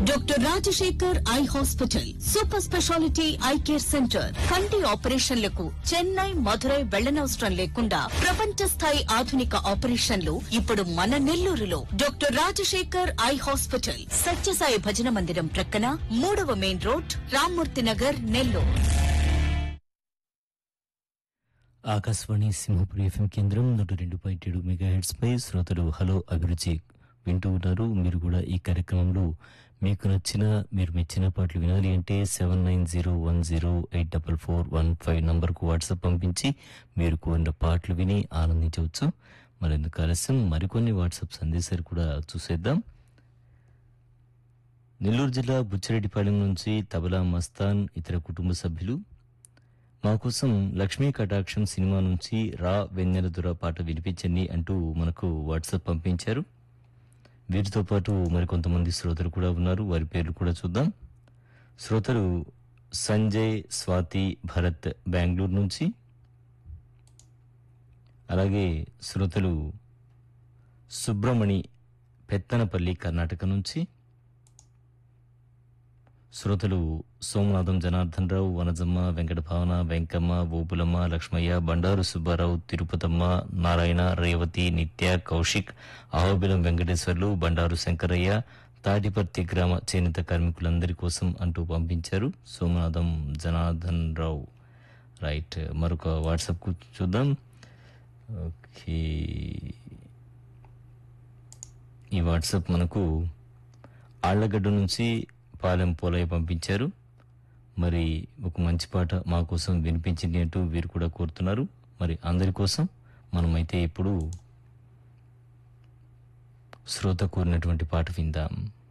doctor Rajasekhar eye hospital super speciality eye care centre కంటి ఆపరేషన్లకు చెన్నై మధురై వెళ్లనవసరం లేకుండా ప్రపంచ స్థాయి ఆధునిక ఆపరేషన్లు ఇప్పుడు మన నెల్లూరులో doctor Rajasekhar eye hospital Sathyasai భజన మందిరం ప్రక్కన మూడవ main road Rammurthy Nagar Nellore Akashvani Simhapuri FM కేంద్రం నూట రెండు పాయింట్ ఏడు మెగా హెడ్స్ పై శ్రోతలు హలో అభిరుచి వింటూ ఉన్నారు మీరు కూడా ఈ కార్యక్రమంలో మీకు నచ్చిన మీరు మెచ్చిన పాటలు వినాలి అంటే seven nine zero one zero eight double four one five నంబర్కు వాట్సాప్ పంపించి మీరు కోరిన పాటలు విని ఆనందించవచ్చు మరెందుకు ఆలస్యం మరికొన్ని వాట్సాప్ సందేశాలు కూడా చూసేద్దాం నెల్లూరు జిల్లా బుచ్చిరెడ్డిపాలెం నుంచి తబలా మస్తాన్ ఇతర కుటుంబ సభ్యులు మా కోసం లక్ష్మీ కటాక్షం సినిమా నుంచి రా వెన్నెల దుర పాట వినిపించండి అంటూ మనకు వాట్సాప్ పంపించారు వీరితో పాటు మరికొంతమంది శ్రోతలు కూడా ఉన్నారు వారి పేర్లు కూడా చూద్దాం శ్రోతలు సంజయ్ స్వాతి భరత్ బెంగళూరు నుంచి అలాగే శ్రోతలు సుబ్రమణి పెత్తనపల్లి కర్ణాటక నుంచి శ్రోతలు సోమనాథం జనార్దన్ రావు వనజమ్మ వెంకట భావన వెంకమ్మ ఓపులమ్మ లక్ష్మయ్య బండారు సుబ్బారావు తిరుపతమ్మ నారాయణ రేవతి నిత్య కౌశిక్ ఆహోబిలం వెంకటేశ్వర్లు బండారు శంకరయ్య తాటిపర్తి గ్రామ చేనేత కార్మికులందరి కోసం అంటూ పంపించారు సోమనాథం జనార్దన్ రావు రైట్ మరొక వాట్సాప్ కు చూద్దాం ఓకే ఈ వాట్సాప్ మనకు ఆళ్లగడ్డ నుంచి పాలెం పోలయ్య పంపించారు మరి ఒక మంచి పాట మా కోసం వినిపించింది అంటూ వీరు కూడా కోరుతున్నారు మరి అందరి కోసం మనమైతే ఇప్పుడు శ్రోత కోరినటువంటి పాట విందాం